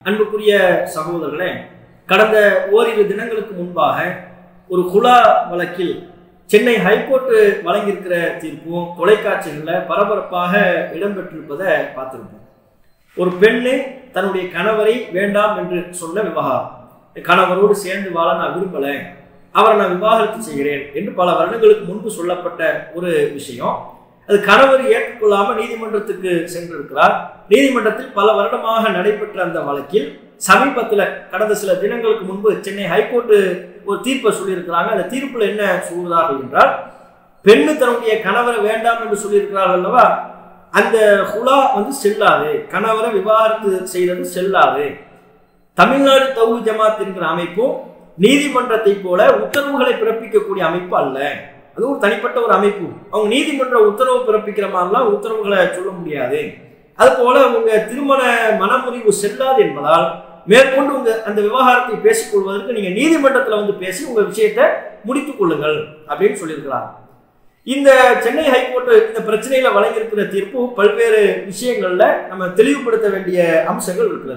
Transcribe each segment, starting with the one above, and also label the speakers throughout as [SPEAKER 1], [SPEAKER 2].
[SPEAKER 1] அன்புக்குரிய சகோதரர்களே கடந்த ஓரிரு தினங்களுக்கு முன்பாக ஒரு குலா வழக்கில் சென்னை ஹைகோர்ட்டு வழங்கியிருக்கிற தீர்ப்பும் தொலைக்காட்சிகளில் பரபரப்பாக இடம்பெற்றிருப்பதை பார்த்திருப்போம் ஒரு பெண்ணு தன்னுடைய கணவரை வேண்டாம் என்று சொன்ன விவகாரம் கணவரோடு சேர்ந்து வாழ நான் விரும்பலை அவரை நான் விவாகரத்து செய்கிறேன் என்று பல வருடங்களுக்கு முன்பு சொல்லப்பட்ட ஒரு விஷயம் அது கணவர் ஏற்றுக்கொள்ளாமல் நீதிமன்றத்துக்கு சென்றிருக்கிறார் நீதிமன்றத்தில் பல வருடமாக நடைபெற்ற அந்த வழக்கில் சமீபத்தில் கடந்த சில தினங்களுக்கு முன்பு சென்னை ஹைகோர்ட்டு ஒரு தீர்ப்பை சொல்லியிருக்கிறாங்க அந்த தீர்ப்பில் என்ன சொல்கிறார்கள் என்றால் பெண்ணு தன்னுடைய கணவரை வேண்டாம் என்று சொல்லியிருக்கிறார்கள் அல்லவா அந்த ஹுலா வந்து செல்லாது கணவரை விவாகரத்து செய்தது செல்லாது தமிழ்நாடு தௌஹி ஜமாத் என்கிற அமைப்பும் நீதிமன்றத்தை போல உத்தரவுகளை பிறப்பிக்கக்கூடிய அமைப்பு அல்ல அது ஒரு தனிப்பட்ட ஒரு அமைப்பு அவங்க நீதிமன்ற உத்தரவு பிறப்பிக்கிற மாதிரிலாம் உத்தரவுகளை சொல்ல முடியாது அது போல உங்க திருமண மனமுறிவு செல்லாது என்பதால் மேற்கொண்டு உங்க அந்த விவகாரத்தை பேசிக் கொள்வதற்கு நீங்க நீதிமன்றத்துல வந்து பேசி உங்க விஷயத்தை முடித்துக் கொள்ளுங்கள் அப்படின்னு சொல்லியிருக்கிறாங்க இந்த சென்னை ஹைகோர்ட் இந்த பிரச்சனையில வழங்கியிருக்கிற தீர்ப்பு பல்வேறு விஷயங்கள்ல நம்ம தெளிவுபடுத்த வேண்டிய அம்சங்கள் இருக்கிறது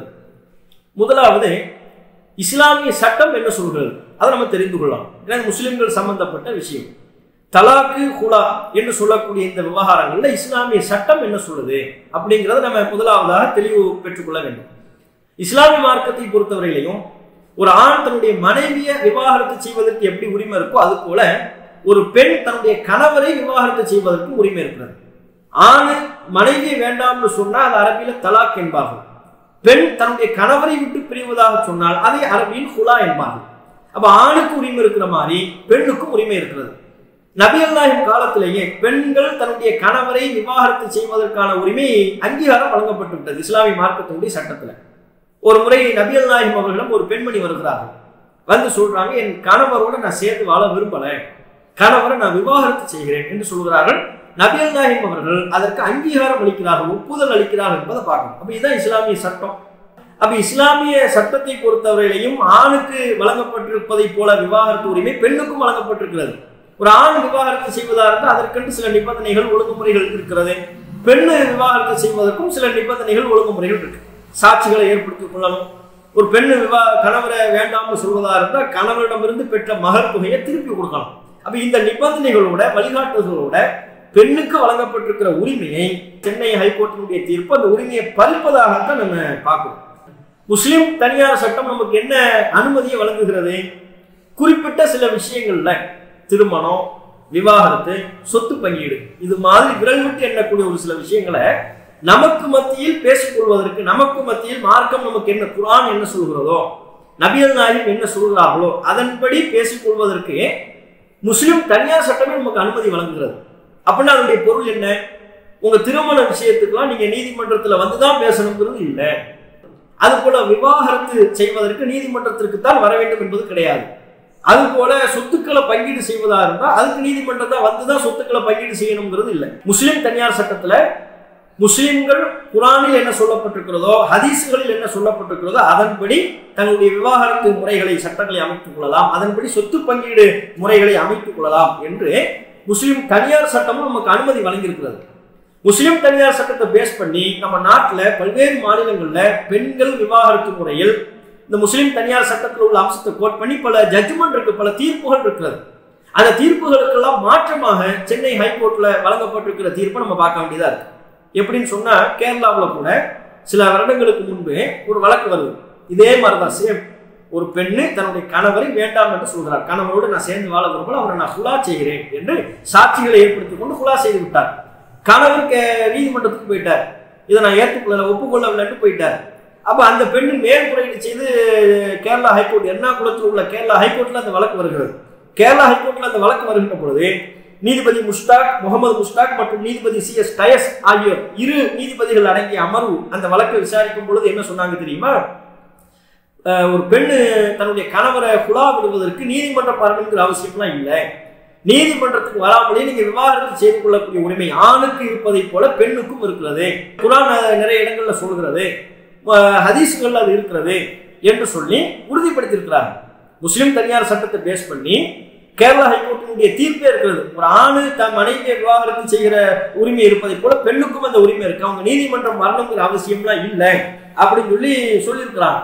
[SPEAKER 1] முதலாவது இஸ்லாமிய சட்டம் என்ன சொல்கிறது அதை நம்ம தெரிந்து கொள்ளலாம் ஏன்னா முஸ்லிம்கள் சம்பந்தப்பட்ட விஷயம் தலாக்கு ஹுலா என்று சொல்லக்கூடிய இந்த விவகாரங்கள்ல இஸ்லாமிய சட்டம் என்ன சொல்லுது அப்படிங்கிறத நம்ம முதலாவதாக தெளிவு பெற்றுக்கொள்ள வேண்டும் இஸ்லாமிய மார்க்கத்தை பொறுத்தவரையிலையும் ஒரு ஆண் தன்னுடைய மனைவியை விவாகரத்து செய்வதற்கு எப்படி உரிமை இருக்கோ அது போல ஒரு பெண் தன்னுடைய கணவரை விவாகரத்து செய்வதற்கு உரிமை இருக்கிறது ஆணு மனைவியை வேண்டாம்னு சொன்னா அது அரபியில தலாக் என்பார்கள் பெண் தன்னுடைய கணவரை விட்டு பிரிவதாக சொன்னால் அதை அரபியில் ஹுலா என்பார்கள் அப்ப ஆணுக்கு உரிமை இருக்கிற மாதிரி பெண்ணுக்கும் உரிமை இருக்கிறது நபி அல்லாஹின் காலத்திலேயே பெண்கள் தன்னுடைய கணவரை விவாகரத்து செய்வதற்கான உரிமை அங்கீகாரம் வழங்கப்பட்டு விட்டது இஸ்லாமிய மார்க்கத்தினுடைய சட்டத்துல ஒரு முறை நபி அல்லாஹிம் அவர்களிடம் ஒரு பெண்மணி வருகிறார்கள் வந்து சொல்றாங்க என் கணவரோட நான் சேர்ந்து வாழ விரும்பல கணவரை நான் விவாகரத்து செய்கிறேன் என்று சொல்கிறார்கள் நபி அல்லாஹிம் அவர்கள் அதற்கு அங்கீகாரம் அளிக்கிறார்கள் ஒப்புதல் அளிக்கிறார்கள் என்பதை பார்க்கணும் அப்ப இதுதான் இஸ்லாமிய சட்டம் அப்ப இஸ்லாமிய சட்டத்தை பொறுத்தவரையிலையும் ஆணுக்கு வழங்கப்பட்டிருப்பதை போல விவாகரத்து உரிமை பெண்ணுக்கும் வழங்கப்பட்டிருக்கிறது ஒரு ஆண் விவாகரத்து செய்வதாக இருந்தால் அதற்கென்று சில நிபந்தனைகள் ஒழுங்குமுறைகள் இருக்கிறது பெண்ணு விவாகரத்து செய்வதற்கும் சில நிபந்தனைகள் ஒழுங்குமுறைகள் இருக்கு சாட்சிகளை ஏற்படுத்திக் கொள்ளணும் ஒரு பெண்ணு விவா கணவரை வேண்டாம்னு சொல்வதா இருந்தால் கணவரிடமிருந்து பெற்ற மகர் தொகையை திருப்பி கொடுக்கணும் அப்ப இந்த நிபந்தனைகளோட வழிகாட்டுதலோட பெண்ணுக்கு வழங்கப்பட்டிருக்கிற உரிமையை சென்னை ஹைகோர்ட்டினுடைய தீர்ப்பு அந்த உரிமையை பறிப்பதாகத்தான் நம்ம பார்க்கிறோம் முஸ்லிம் தனியார் சட்டம் நமக்கு என்ன அனுமதியை வழங்குகிறது குறிப்பிட்ட சில விஷயங்கள்ல திருமணம் விவாகரத்து சொத்து பங்கீடு இது மாதிரி விரல் விட்டு எண்ணக்கூடிய ஒரு சில விஷயங்களை நமக்கு மத்தியில் பேசிக்கொள்வதற்கு நமக்கு மத்தியில் மார்க்கம் நமக்கு என்ன குரான் என்ன சொல்கிறதோ நபியல் நாயும் என்ன சொல்கிறார்களோ அதன்படி பேசிக்கொள்வதற்கு முஸ்லிம் தனியார் சட்டமே நமக்கு அனுமதி வழங்குகிறது அப்படின்னா அதனுடைய பொருள் என்ன உங்க திருமண விஷயத்துக்கெல்லாம் நீங்க நீதிமன்றத்துல வந்துதான் பேசணுங்கிறது இல்லை அது போல விவாகரத்து செய்வதற்கு நீதிமன்றத்திற்கு தான் வர வேண்டும் என்பது கிடையாது அது போல சொத்துக்களை பங்கீடு செய்வதா இருந்தா அதுக்கு நீதிமன்றத்தை வந்துதான் சொத்துக்களை பங்கீடு செய்யணுங்கிறது இல்லை முஸ்லிம் தனியார் சட்டத்துல முஸ்லிம்கள் குரானில் என்ன சொல்லப்பட்டிருக்கிறதோ ஹதீசுகளில் என்ன சொல்லப்பட்டிருக்கிறதோ அதன்படி தங்களுடைய விவாகரத்து முறைகளை சட்டங்களை அமைத்துக் கொள்ளலாம் அதன்படி சொத்து பங்கீடு முறைகளை அமைத்துக் கொள்ளலாம் என்று முஸ்லிம் தனியார் சட்டமும் நமக்கு அனுமதி வழங்கியிருக்கிறது முஸ்லிம் தனியார் சட்டத்தை பேஸ் பண்ணி நம்ம நாட்டில் பல்வேறு மாநிலங்களில் பெண்கள் விவாகரத்து முறையில் இந்த முஸ்லிம் தனியார் சட்டத்தில் உள்ள அம்சத்தை கோட் பண்ணி பல ஜட்ஜ்மெண்ட் இருக்கு பல தீர்ப்புகள் இருக்கிறது அந்த தீர்ப்புகளுக்கெல்லாம் மாற்றமாக சென்னை ஹைகோர்ட்ல வழங்கப்பட்டிருக்கிற தீர்ப்பை நம்ம பார்க்க வேண்டியதா இருக்கு எப்படின்னு சொன்னா கேரளாவில் கூட சில வருடங்களுக்கு முன்பு ஒரு வழக்கு வருது இதே மாதிரிதான் சேம் ஒரு பெண்ணு தன்னுடைய கணவரை வேண்டாம் என்று சொல்கிறார் கணவரோடு நான் சேர்ந்து வாழ விரும்பல அவரை நான் ஹுலா செய்கிறேன் என்று சாட்சிகளை ஏற்படுத்திக் கொண்டு ஹுலா செய்து விட்டார் கணவர் நீதிமன்றத்துக்கு போயிட்டார் இதை நான் ஏற்றுக்கொள்ள ஒப்புக்கொள்ளவில்லைன்னு போயிட்டார் அப்ப அந்த பெண்ணு மேல்முறையீடு செய்து கேரளா ஹைகோர்ட் எர்ணாகுளத்தில் உள்ள கேரளா ஹைகோர்ட்ல அந்த வழக்கு வருகிறது கேரளா ஹைகோர்ட்ல அந்த வழக்கு வருகின்ற பொழுது நீதிபதி முஸ்டாக் முகமது முஸ்டாக் மற்றும் நீதிபதி சி எஸ் டயஸ் ஆகியோர் இரு நீதிபதிகள் அடங்கிய அமர்வு அந்த வழக்கை விசாரிக்கும் பொழுது என்ன சொன்னாங்க தெரியுமா ஒரு பெண்ணு தன்னுடைய கணவரை குலா விடுவதற்கு நீதிமன்றம் வரணுங்கிற அவசியம்லாம் இல்லை நீதிமன்றத்துக்கு வராமலே நீங்க விவாகரத்து செய்து கொள்ளக்கூடிய உரிமை ஆணுக்கு இருப்பதை போல பெண்ணுக்கும் இருக்கிறது குரான் நிறைய இடங்கள்ல சொல்கிறது ஹதீஸுகள் அது இருக்கிறது என்று சொல்லி உறுதிப்படுத்தியிருக்கிறாங்க முஸ்லிம் தனியார் சட்டத்தை பேஸ் பண்ணி கேரளா ஹைகோர்ட்டினுடைய தீர்ப்பே இருக்கிறது ஒரு ஆணு தன் மனைவியை விவாகரத்து செய்கிற உரிமை இருப்பதை போல பெண்ணுக்கும் அந்த உரிமை இருக்கு அவங்க நீதிமன்றம் வரணுங்கிற அவசியம்லாம் இல்லை அப்படின்னு சொல்லி சொல்லியிருக்கிறாங்க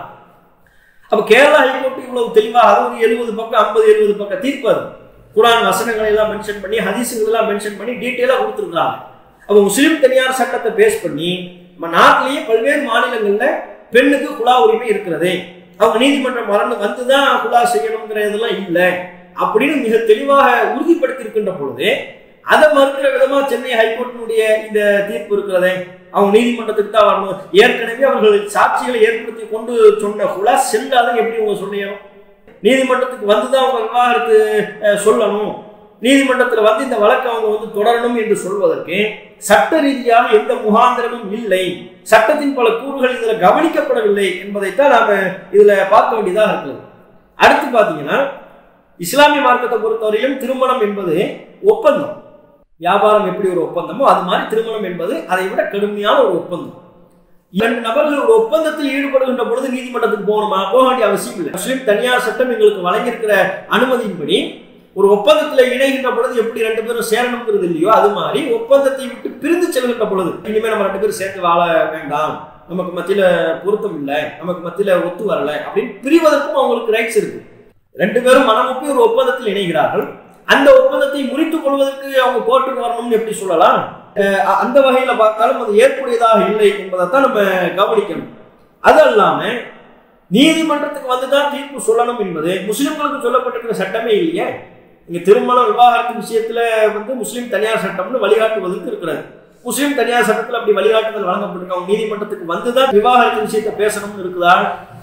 [SPEAKER 1] அப்ப கேரளா ஹைகோர்ட் இவ்வளவு தெளிவா அது ஒரு எழுபது பக்கம் ஐம்பது எழுபது பக்கம் தீர்ப்பு அது குரான் வசனங்களை எல்லாம் மென்ஷன் பண்ணி ஹதீசுகள் எல்லாம் மென்ஷன் பண்ணி டீட்டெயிலா கொடுத்துருக்காங்க அப்ப முஸ்லீம் தனியார் சட்டத்தை பேஸ் பண்ணி நம்ம நாட்டிலேயே பல்வேறு மாநிலங்கள்ல பெண்ணுக்கு குலா உரிமை இருக்கிறது அவங்க நீதிமன்றம் மரணம் வந்துதான் குலா செய்யணுங்கிறதெல்லாம் இல்லை அப்படின்னு மிக தெளிவாக உறுதிப்படுத்தி இருக்கின்ற பொழுது அதை மறுக்கிற விதமா சென்னை ஹைகோர்ட்டினுடைய இந்த தீர்ப்பு இருக்கிறதே அவங்க நீதிமன்றத்துக்கு தான் வரணும் ஏற்கனவே அவர்கள் சாட்சிகளை ஏற்படுத்தி கொண்டு சொன்ன குலா செல்லாதுன்னு எப்படி உங்க சொன்னீங்க நீதிமன்றத்துக்கு வந்துதான் அவங்க விவாகரத்து அஹ், சொல்லணும் நீதிமன்றத்தில் வந்து இந்த வழக்கை அவங்க வந்து தொடரணும் என்று சொல்வதற்கு சட்ட ரீதியாக எந்த முகாந்திரமும் இல்லை சட்டத்தின் பல கூறுகள் இதுல கவனிக்கப்படவில்லை என்பதைத்தான் நாம இதுல பார்க்க வேண்டியதாக இருக்குது அடுத்து பாத்தீங்கன்னா இஸ்லாமிய மார்க்கத்தை பொறுத்தவரையிலும் திருமணம் என்பது ஒப்பந்தம் வியாபாரம் எப்படி ஒரு ஒப்பந்தமோ அது மாதிரி திருமணம் என்பது அதை விட கடுமையான ஒரு ஒப்பந்தம் இரண்டு நபர்கள் ஒரு ஒப்பந்தத்தில் ஈடுபடுகின்ற பொழுது நீதிமன்றத்துக்கு போகணுமா போக வேண்டிய அவசியம் இல்லை முஸ்லிம் தனியார் சட்டம் எங்களுக்கு வழங்கியிருக்கிற அனுமதியின்படி ஒரு ஒப்பந்தத்தில் இணைகின்ற பொழுது எப்படி ரெண்டு பேரும் சேரணுங்கிறது இல்லையோ அது மாதிரி ஒப்பந்தத்தை விட்டு பிரிந்து செல்கின்ற பொழுது இனிமே நம்ம ரெண்டு பேரும் சேர்ந்து வாழ வேண்டாம் நமக்கு மத்தியில பொருத்தம் இல்லை நமக்கு மத்தியில ஒத்து வரல அப்படின்னு பிரிவதற்கும் அவங்களுக்கு ரைட்ஸ் இருக்கு ரெண்டு பேரும் மனமொப்பி ஒரு ஒப்பந்தத்தில் இணைகிறார்கள் அந்த ஒப்பந்தத்தை முறித்துக் கொள்வதற்கு அவங்க கோர்ட்டுக்கு வரணும்னு எப்படி சொல்லலாம் அஹ் அந்த வகையில பார்த்தாலும் அது ஏற்புடையதாக இல்லை என்பதைத்தான் நம்ம கவனிக்கணும் அது அல்லாம நீதிமன்றத்துக்கு வந்துதான் தீர்ப்பு சொல்லணும் என்பது முஸ்லிம்களுக்கு சொல்லப்பட்டிருக்கிற சட்டமே இல்லையே இங்க திருமண விவாகரத்து விஷயத்துல வந்து முஸ்லிம் தனியார் சட்டம்னு வழிகாட்டுவதற்கு இருக்கிறது முஸ்லிம் தனியார் சட்டத்துல அப்படி வழிகாட்டுதல் வழங்கப்பட்டிருக்கு அவங்க நீதிமன்றத்துக்கு வந்துதான் விவாகரத்து விஷயத்தை பேசணும்னு இருக்குதா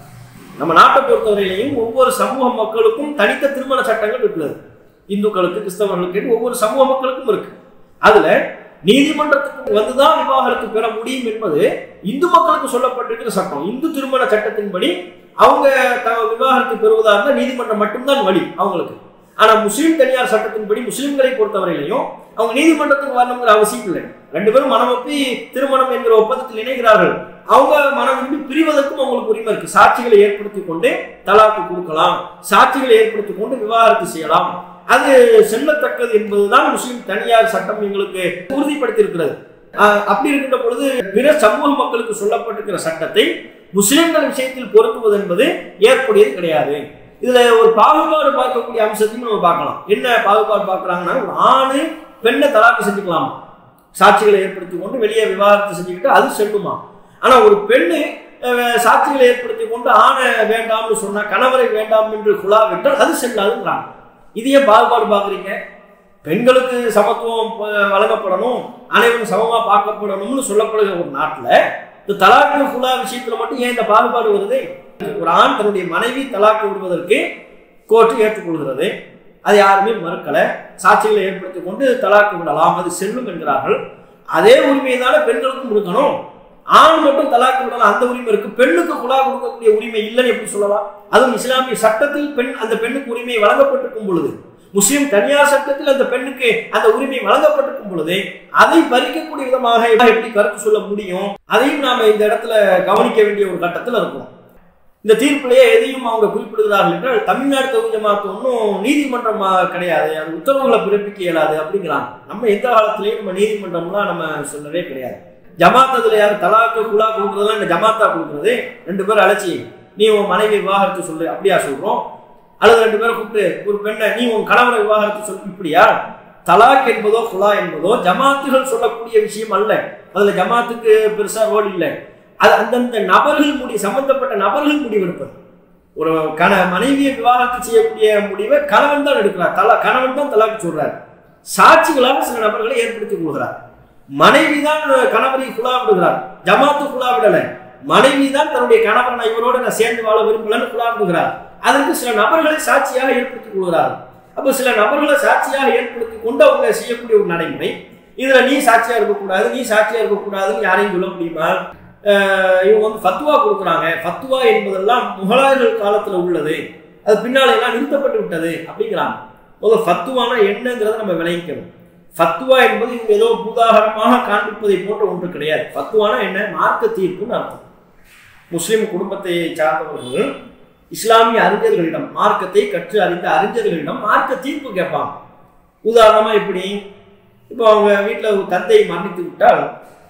[SPEAKER 1] நம்ம நாட்டை பொறுத்தவரையிலையும் ஒவ்வொரு சமூக மக்களுக்கும் தனித்த திருமண சட்டங்கள் இருக்கிறது இந்துக்களுக்கு கிறிஸ்தவர்களுக்கு என்று ஒவ்வொரு சமூக மக்களுக்கும் இருக்கு அதுல நீதிமன்றத்துக்கு வந்துதான் விவாகரத்து பெற முடியும் என்பது இந்து மக்களுக்கு சொல்லப்பட்டிருக்கிற சட்டம் இந்து திருமண சட்டத்தின்படி அவங்க த விவாகரத்து பெறுவதா இருந்தால் நீதிமன்றம் மட்டும்தான் வழி அவங்களுக்கு ஆனா முஸ்லீம் தனியார் சட்டத்தின்படி முஸ்லிம்களை பொறுத்தவரையிலையும் அவங்க நீதிமன்றத்துக்கு வரணுங்கிற அவசியம் இல்லை ரெண்டு பேரும் மனமொப்பி திருமணம் என்கிற ஒப்பந்தத்தில் இணைகிறார்கள் அவங்க மனம் விரும்பி பிரிவதற்கும் அவங்களுக்கு உரிமை இருக்கு சாட்சிகளை ஏற்படுத்தி கொண்டு தலாக்கு கொடுக்கலாம் சாட்சிகளை ஏற்படுத்தி கொண்டு விவாகரத்து செய்யலாம் அது செல்லத்தக்கது என்பதுதான் முஸ்லிம் தனியார் சட்டம் எங்களுக்கு உறுதிப்படுத்தி இருக்கிறது ஆஹ் அப்படி இருக்கின்ற பொழுது பிற சமூக மக்களுக்கு சொல்லப்பட்டிருக்கிற சட்டத்தை முஸ்லிம்கள் விஷயத்தில் பொருத்துவது என்பது ஏற்புடையது கிடையாது இதுல ஒரு பாகுபாடு பார்க்கக்கூடிய அம்சத்தையும் நம்ம பார்க்கலாம் என்ன பாகுபாடு பார்க்கறாங்கன்னா ஒரு ஆணு பெண்ணை தலாக்கு செஞ்சுக்கலாம் சாட்சிகளை ஏற்படுத்தி கொண்டு வெளியே விவாகரத்து செஞ்சுக்கிட்டு அது செல்லுமா ஆனா ஒரு பெண்ணு அஹ், சாட்சிகளை ஏற்படுத்தி கொண்டு ஆணை வேண்டாம்னு சொன்னா கணவரை வேண்டாம் என்று குழா விட்டால் அது செல்லாதுங்கிறாங்க இது ஏன் பாகுபாடு பார்க்குறீங்க பெண்களுக்கு சமத்துவம் ப- வழங்கப்படணும் அனைவரும் சமமா பார்க்கப்படணும்னு சொல்லப்படுகிற ஒரு நாட்டுல இந்த தலாக்கு குலா விஷயத்துல மட்டும் ஏன் இந்த பாகுபாடு வருது ஒரு ஆண் தன்னுடைய மனைவி தலாக்கு விடுவதற்கு கோர்ட்டு ஏற்றுக்கொள்கிறது அதை யாருமே மறுக்கல சாட்சிகளை ஏற்படுத்தி கொண்டு தலாக்கு விடலாம் அது செல்லும் என்கிறார்கள் அதே உரிமையை தானே பெண்களுக்கும் இருக்கணும் ஆண் மட்டும் தலாக்கு விடலாம் அந்த உரிமை இருக்கு பெண்ணுக்கு குலா கொடுக்கக்கூடிய உரிமை இல்லைன்னு எப்படி சொல்லலாம் அதுவும் இஸ்லாமிய சட்டத்தில் பெண் அந்த பெண்ணுக்கு உரிமை வழங்கப்பட்டிருக்கும் பொழுது முஸ்லிம் தனியார் சட்டத்தில் அந்த பெண்ணுக்கு அந்த உரிமை வழங்கப்பட்டிருக்கும் பொழுது அதை பறிக்கக்கூடிய விதமாக எப்படி கருத்து சொல்ல முடியும் அதையும் நாம இந்த இடத்துல கவனிக்க வேண்டிய ஒரு கட்டத்தில் இருக்கோம் இந்த தீர்ப்பிலேயே எதையும் அவங்க குறிப்பிடுகிறார்கள் என்றால் தமிழ்நாடு தொகுதி ஜமாத்து ஒன்றும் நீதிமன்றம் கிடையாது அது உத்தரவுகளை பிறப்பிக்க இயலாது அப்படிங்கிறாங்க நம்ம எந்த காலத்திலையும் நம்ம நீதிமன்றம்லாம் நம்ம சொல்லவே கிடையாது ஜமாத் அதுல யார் தலாக்கு குலா கொடுக்குறதெல்லாம் இந்த ஜமாத்தா கொடுக்குறது ரெண்டு பேரும் அழைச்சி நீ உன் மனைவி விவாகரத்து சொல்லு அப்படியா சொல்றோம் அல்லது ரெண்டு பேரை கூப்பிட்டு ஒரு பெண்ணை நீ உன் கணவரை விவாகரத்து சொல்லு இப்படியா தலாக் என்பதோ குலா என்பதோ ஜமாத்துகள் சொல்லக்கூடிய விஷயம் அல்ல அதுல ஜமாத்துக்கு பெருசா ரோல் இல்லை அது அந்தந்த நபர்கள் முடி சம்பந்தப்பட்ட நபர்கள் முடிவெடுப்பது ஒரு கண மனைவியை விவாகரத்து செய்யக்கூடிய முடிவை கணவன் தான் எடுக்கிறார் தலா கணவன் தான் தலாக்கு சொல்றார் சாட்சிகளாக சில நபர்களை ஏற்படுத்திக் கொள்கிறார் மனைவி தான் கணவரை குலா விடுகிறார் ஜமாத்து குலா விடல மனைவி தான் தன்னுடைய கணவன் நான் இவரோட நான் சேர்ந்து வாழ விரும்பலன்னு குலா விடுகிறார் அதற்கு சில நபர்களை சாட்சியாக ஏற்படுத்திக் கொள்கிறார் அப்ப சில நபர்களை சாட்சியாக ஏற்படுத்தி கொண்டு அவங்க செய்யக்கூடிய ஒரு நடைமுறை இதுல நீ சாட்சியா இருக்கக்கூடாது நீ சாட்சியா இருக்கக்கூடாதுன்னு யாரையும் சொல்ல முடியுமா அஹ் இவங்க வந்து ஃபத்வா கொடுக்குறாங்க ஃபத்வா என்பதெல்லாம் முகலாயர்கள் காலத்துல உள்ளது அது பின்னால எல்லாம் நிறுத்தப்பட்டு விட்டது அப்படிங்கிறாங்க முதல் ஃபத்துவானா என்னங்கிறத நம்ம விளங்கிக்கணும் ஃபத்துவா என்பது இவங்க ஏதோ பூதாகரமாக காண்பிப்பதை போன்ற ஒன்று கிடையாது ஃபத்துவானா என்ன மார்க்க தீர்ப்புன்னு அர்த்தம் முஸ்லிம் குடும்பத்தை சார்ந்தவர்கள் இஸ்லாமிய அறிஞர்களிடம் மார்க்கத்தை கற்று அறிந்த அறிஞர்களிடம் மார்க்க தீர்ப்பு கேட்பாங்க உதாரணமா இப்படி இப்போ அவங்க வீட்டில் ஒரு தந்தை மரணித்து விட்டால்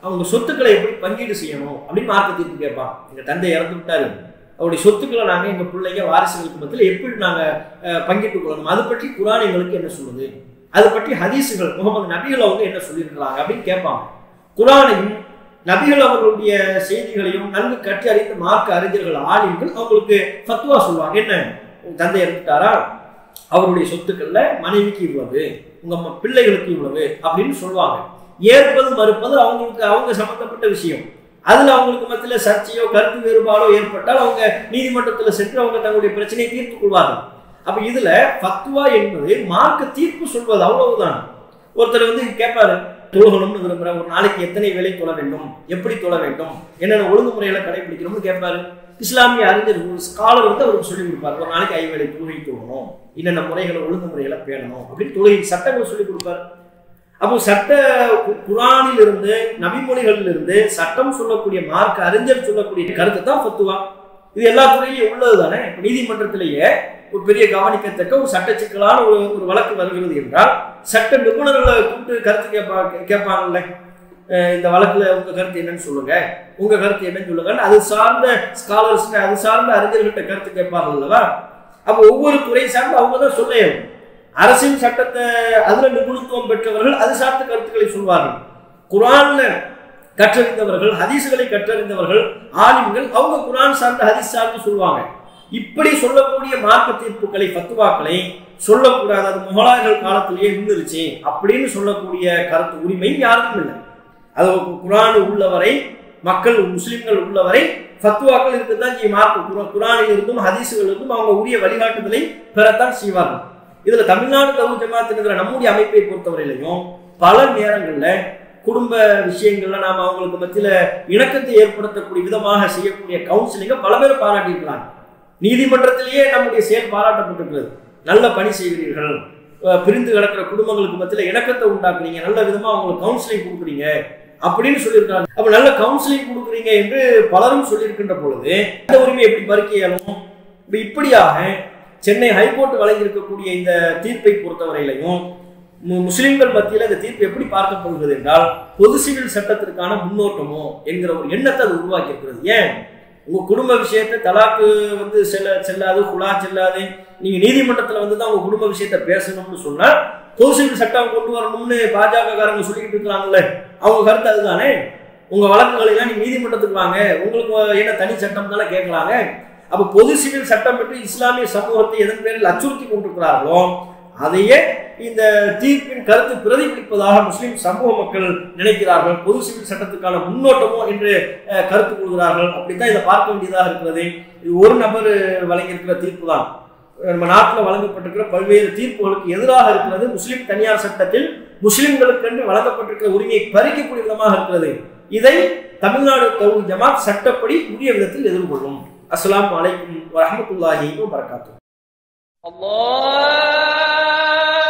[SPEAKER 1] அவங்க சொத்துக்களை எப்படி பங்கீடு செய்யணும் அப்படின்னு மார்க்க தீர்ப்பு கேட்பான் எங்க தந்தை இறந்து விட்டாரு அவருடைய சொத்துக்களை நாங்க எங்க பிள்ளைங்க வாரிசுகளுக்கு மத்தியில் எப்படி நாங்க அஹ், பங்கிட்டுக் கொள்ளணும் அது பற்றி குரான் எங்களுக்கு என்ன சொல்லுது அது பற்றி ஹதீஸுகள் முகமது நபிகள் அவங்க என்ன சொல்லியிருக்கிறாங்க அப்படின்னு கேட்பாங்க குரானையும் நபிகள் அவர்களுடைய செய்திகளையும் நன்கு கற்றி அறிந்த மார்க்க அறிஞர்கள் ஆலிம்கள் அவங்களுக்கு ஃபத்வா சொல்லுவாங்க என்ன உங்க தந்தை இறந்துட்டாரா அவருடைய சொத்துக்கள்ல மனைவிக்கு இவ்வளவு உங்க ம- பிள்ளைகளுக்கு இவ்வளவு அப்படின்னு சொல்லுவாங்க ஏற்பது மறுப்பது அவங்களுக்கு அவங்க சம்பந்தப்பட்ட விஷயம் அதுல அவங்களுக்கு மத்தியில சர்ச்சையோ கருத்து வேறுபாடோ ஏற்பட்டால் அவங்க நீதிமன்றத்துல சென்று அவங்க தங்களுடைய பிரச்சனையை தீர்த்துக் கொள்வார்கள் அப்ப இதுல ஃபத்வா என்பது மார்க்க தீர்ப்பு சொல்வது அவ்வளவுதான் ஒருத்தர் வந்து கேட்பாரு தொழுகணும்னு விரும்புறேன் ஒரு நாளைக்கு எத்தனை வேலை தொழ வேண்டும் எப்படி தொழ வேண்டும் என்னென்ன ஒழுங்குமுறைகளை கடைபிடிக்கணும்னு கேட்பாரு இஸ்லாமிய அறிஞர் ஒரு ஸ்காலர் வந்து அவருக்கு சொல்லி கொடுப்பாரு ஒரு நாளைக்கு ஐவேளை தொழுகை தொழணும் என்னென்ன முறைகளை ஒழுங்குமுறைகளை பேணணும் அப்படின்னு தொழுகை சட்டங்கள் சொல்லி கொடுப்பாரு அப்போ சட்ட கு- குரானில் இருந்து நபிமொழிகளில் இருந்து சட்டம் சொல்லக்கூடிய மார்க்க அறிஞர் சொல்லக்கூடிய கருத்து தான் ஃபத்துவா இது எல்லா துறையிலும் உள்ளது தானே இப்ப நீதிமன்றத்திலேயே ஒரு பெரிய கவனிக்கத்தக்க ஒரு சட்ட சிக்கலான ஒரு ஒரு வழக்கு வருகிறது என்றால் சட்ட நிபுணர்களை கூப்பிட்டு கருத்து கேட்பா கேட்பாங்கல்ல அஹ் இந்த வழக்குல உங்க கருத்து என்னன்னு சொல்லுங்க உங்க கருத்து என்னன்னு சொல்லுங்க அது சார்ந்த ஸ்காலர்ஸ் அது சார்ந்த அறிஞர்கிட்ட கருத்து கேட்பார்கள் அல்லவா அப்போ ஒவ்வொரு துறை சார்ந்து அவங்க தான் சொல்ல இயலும். அரசின் சட்டத்தை அதுல நிபுணத்துவம் பெற்றவர்கள் அது சார்ந்த கருத்துக்களை சொல்வார்கள் குரான்ல கற்றறிந்தவர்கள் ஹதீஸ்களை கற்றறிந்தவர்கள் ஆலிம்கள் அவங்க குரான் சார்ந்த ஹதீஸ் சார்ந்து சொல்லுவாங்க இப்படி சொல்லக்கூடிய மார்க்க தீர்ப்புகளை ஃபத்துவாக்களை சொல்லக்கூடாது அது முகலாயர்கள் காலத்திலேயே நின்றுருச்சு அப்படின்னு சொல்லக்கூடிய கருத்து உரிமை யாருக்கும் இல்லை அது குரான் உள்ளவரை மக்கள் முஸ்லிம்கள் உள்ளவரை ஃபத்துவாக்கள் இருக்கத்தான் செய்யும் மார்க்க குரா- குரானில் இருந்தும் ஹதீஸுகள் இருந்தும் அவங்க உரிய வழிகாட்டுதலை பெறத்தான் செய்வார்கள் இதுல தமிழ்நாடு தவு ஜமாத்துங்கிற நம்முடைய அமைப்பை பொறுத்தவரையிலையும் பல நேரங்கள்ல குடும்ப விஷயங்கள்ல நாம அவங்களுக்கு மத்தியில இணக்கத்தை ஏற்படுத்தக்கூடிய விதமாக செய்யக்கூடிய கவுன்சிலிங்க பல பேர் பாராட்டியிருக்கிறாங்க நீதிமன்றத்திலேயே நம்முடைய செயல் பாராட்டப்பட்டிருக்கிறது நல்ல பணி செய்கிறீர்கள் அஹ் பிரிந்து கிடக்கிற குடும்பங்களுக்கு மத்தியில இணக்கத்தை உண்டாக்குறீங்க நல்ல விதமா அவங்களுக்கு கவுன்சிலிங் கொடுக்குறீங்க அப்படின்னு சொல்லியிருக்காங்க அப்ப நல்ல கவுன்சிலிங் கொடுக்குறீங்க என்று பலரும் சொல்லியிருக்கின்ற பொழுது இந்த உரிமை எப்படி பறிக்க இயலும் இப்ப இப்படியாக சென்னை ஹைகோர்ட் வழங்கியிருக்கக்கூடிய இந்த தீர்ப்பை பொறுத்தவரையிலையும் மு- முஸ்லிம்கள் மத்தியில் இந்த தீர்ப்பு எப்படி பார்க்கப்படுகிறது என்றால் பொது சிவில் சட்டத்திற்கான முன்னோட்டமோ என்கிற ஒரு எண்ணத்தை அது உருவாக்கி இருக்கிறது ஏன் உங்க குடும்ப விஷயத்தை தலாக்கு வந்து செல்ல செல்லாது குலா செல்லாது நீங்க நீதிமன்றத்துல வந்து தான் உங்க குடும்ப விஷயத்தை பேசணும்னு சொன்னா பொது சிவில் சட்டம் கொண்டு வரணும்னு பாஜக காரங்க சொல்லிக்கிட்டு இருக்கிறாங்கல்ல அவங்க கருத்து அதுதானே உங்க வழக்குகளை எல்லாம் நீங்க நீதிமன்றத்துக்கு வாங்க உங்களுக்கு என்ன தனி சட்டம் தானே கேட்கலாங்க அப்ப பொது சிவில் சட்டம் என்று இஸ்லாமிய சமூகத்தை எதன் பேரில் அச்சுறுத்தி கொண்டிருக்கிறார்களோ அதையே இந்த தீர்ப்பின் கருத்து பிரதிபலிப்பதாக முஸ்லிம் சமூக மக்கள் நினைக்கிறார்கள் பொது சிவில் சட்டத்துக்கான முன்னோட்டமோ என்று அஹ், கருத்து கொள்கிறார்கள் அப்படித்தான் இதை பார்க்க வேண்டியதாக இருக்கிறது இது ஒரு நபர் வழங்கியிருக்கிற தீர்ப்பு தான் நம்ம நாட்டில் வழங்கப்பட்டிருக்கிற பல்வேறு தீர்ப்புகளுக்கு எதிராக இருக்கிறது முஸ்லிம் தனியார் சட்டத்தில் முஸ்லிம்களுக்கென்று வழங்கப்பட்டிருக்கிற உரிமையை பறிக்கக்கூடிய விதமாக இருக்கிறது இதை தமிழ்நாடு தௌஹீத் ஜமாத் சட்டப்படி உரிய விதத்தில் எதிர்கொள்ளும் அஸ்ஸலாமு அலைக்கும் வரஹ்மத்துல்லாஹி வபரகாத்துஹு
[SPEAKER 2] الله